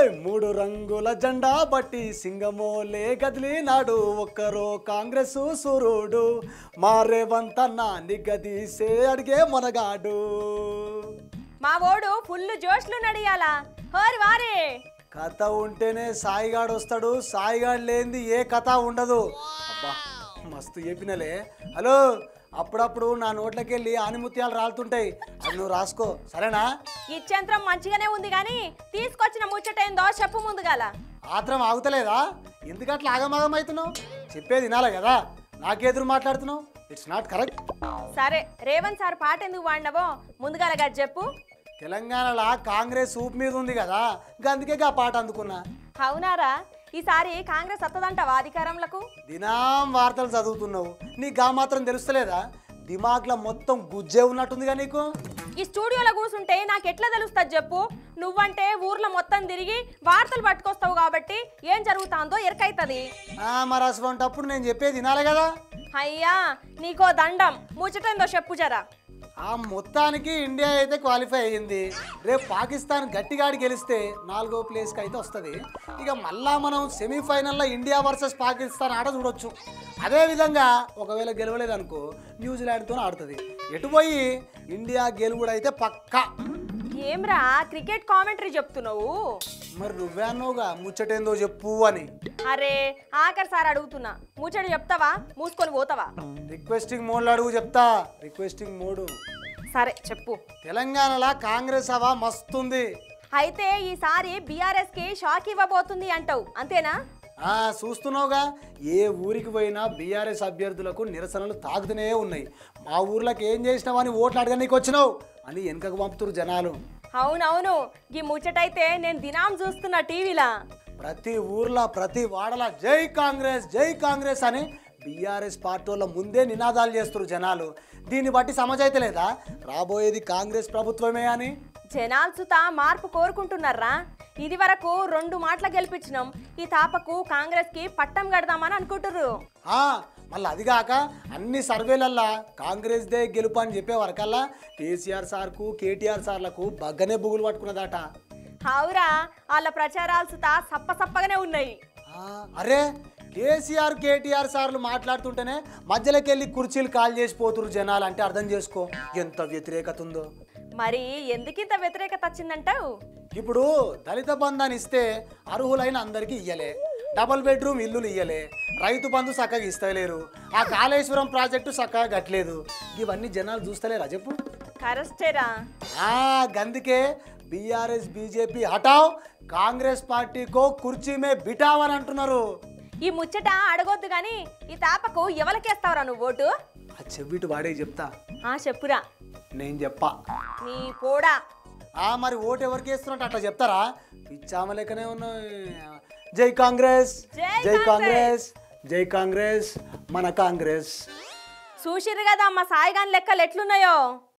ఏయ్ మూడు రంగుల జెండా బట్టి సింగమోలే కదిలినాడు ఒక్కరో కాంగ్రెస్ సూర్యుడు మా రేవంతన్న నిగదీసే అడిగే మనగాడు మా ఓడు ఫుల్ జోష్లు నడియాలా హోరి వారే కథ ఉంటేనే సాయిగాడు వస్తాడు సాయిగాడు లేనిది ఏ కథ ఉండదు అబ్బా మస్తు చెప్పినలే హలో అప్పుడప్పుడు నా నోట్లోకి వెళ్ళి ఆనిముత్యాలు రాలుతుంటాయి అది నువ్వు రాసుకో సరేనా ఇచ్చంత్రం మంచిగానే ఉంది కానీ తీసుకొచ్చిన ముచ్చటేందో చెప్పు ముందుగాల ఆత్రం ఆగుతలేదా ఎందుకట్లా ఆగమాగం అవుతున్నావు చెప్పేది వినాలి కదా నాకెదురు మాట్లాడుతున్నావు ఇట్స్ నాట్ కరెక్ట్ సరే రేవంత్ సార్ పాట ఎందుకు వాడినవో ముందుగాల గది చెప్పు తెలంగాణలో కాంగ్రెస్ ఊపు మీద ఉంది కదా అందుకే ఆ పాట అందుకున్నా అవునారా ఈసారి కాంగ్రెస్ వత్తదంటవా అధికారంలకు దినాం వార్తలు చదువుతున్నావు నీకు గా మాత్రం తెలుస్తలేదా దిమాగ్లో మొత్తం గుజ్జే ఉన్నట్టుందిగా నీకు ఈ స్టూడియోలో కూర్చుంటే నాకు ఎట్లా తెలుస్తుంది చెప్పు నువ్వంటే ఊర్లో మొత్తం తిరిగి వార్తలు పట్టుకొస్తావు కాబట్టి ఏం జరుగుతుందో ఎరకైతుంది ఆ, మరి అసలు నేను చెప్పేది వినాలి కదా అయ్యా నీకో దండం ముచ్చటేందో చెప్పు జరా ఆ మొత్తానికి ఇండియా అయితే క్వాలిఫై అయ్యింది రేపు పాకిస్తాన్ గట్టిగాడి గెలిస్తే నాలుగో ప్లేస్కి అయితే వస్తుంది ఇక మళ్ళా మనం సెమీఫైనల్లో ఇండియా వర్సెస్ పాకిస్తాన్ ఆట చూడొచ్చు అదేవిధంగా ఒకవేళ గెలవలేదు అనుకో న్యూజిలాండ్తో ఆడుతుంది ఎటు పోయి ఇండియా గెలువుడు అయితే పక్కా ఏమ్రా క్రికెట్ కామెంటరీ చెప్తున్నావు మరి నువ్వే అన్నావుగా ముచ్చటేందో చెప్పు అని అరే ఆఖరి సార్ అడుగుతున్నా ముచ్చట చెప్తావా మూసుకొని పోతావా రిక్వెస్టింగ్ మోడ్లో అడుగు చెప్తా రిక్వెస్టింగ్ మోడు సరే చెప్పు తెలంగాణలో కాంగ్రెస్ హవా మస్తుంది అయితే ఈసారి బీఆర్ఎస్ కి షాక్ ఇవ్వబోతుంది అంటావు అంతేనా ఆ చూస్తున్నావుగా ఏ ఊరికి పోయినా బీఆర్ఎస్ అభ్యర్థులకు నిరసనలు తాగుతూనే ఉన్నాయి మా ఊర్లోకి ఏం చేసినావని ఓట్లు అడగనీకి వచ్చినావు అని వెనకకు పంపుతురు జనాలు అవునవును ఈ ముచ్చటైతే నేను దినాం చూస్తున్నా టీవీలా ప్రతి ఊర్లో ప్రతి వాడల జై కాంగ్రెస్ జై కాంగ్రెస్ అని బీఆర్ఎస్ పార్టీల ముందే నినాదాలు చేస్తున్నారు జనాలు దీన్ని బట్టి సమజైతే లేదా రాబోయేది కాంగ్రెస్ ప్రభుత్వమే అని జనాలు సుత మార్పు కోరుకుంటున్నారా ఇది వరకు రెండు మాటలు గెలిపించినాం ఈ తాపకు కాంగ్రెస్ కి పట్టం కడదామని అనుకుంటుర్రు ఆ, మళ్ళీ అది కాక అన్ని సర్వేలల్లా కాంగ్రెస్ దే గెలుపు అని చెప్పే వరకల్లా కేసీఆర్ సార్కు కేటీఆర్ సార్లకు బగ్గనే బుగులు పట్టుకున్నదట అవురా వాళ్ళ ప్రచారాలు సుత సప్ప సప్పగానే ఉన్నాయి ఆ, అరే కేసీఆర్ కేటీఆర్ సార్లు మాట్లాడుతుంటేనే మధ్యలోకి వెళ్ళి కుర్చీలు కాల్ చేసిపోతురు జనాలు అంటే అర్థం చేసుకో ఎంత వ్యతిరేకత ఉందో మరి ఎందుకింత వ్యతిరేకత వచ్చిందంటావు ఇప్పుడు దళిత బంధాన్ని ఇస్తే అర్హులైన అందరికీ ఇయ్యలే డబుల్ బెడ్రూమ్ ఇల్లులు ఇయ్యలే రైతు బంధు చక్కగా ఇస్తలేరు ఆ కాళేశ్వరం ప్రాజెక్టు చక్కగా కట్టలేదు ఇవన్నీ జనాలు చూస్తలేరా చెప్పు కరెస్టేరా ఆ గందుకే బీఆర్ఎస్ బీజేపీ హటావ్ కాంగ్రెస్ పార్టీకో కుర్చీ మే బిటావ్ అని అంటున్నారు ఈ ముచ్చట అడగొద్దు గాని ఈ తాపకు ఎవరికేస్తావురా నువ్వు ఓటు ఆ చెవిటి వాడే చెప్తా ఆ చెప్పురా నేను చెప్పా నీ పోడా ఆ మరి ఓటు ఎవరికి వేస్తున్నట్టు అట్లా చెప్తారా పిచ్చామ లెక్కనే ఉన్నాయి జై కాంగ్రెస్ జై జై కాంగ్రెస్. కాంగ్రెస్ జై కాంగ్రెస్ మన కాంగ్రెస్ చూసిర్రు కదా మా సాయిగాన్ లెక్కలు ఎట్లున్నాయో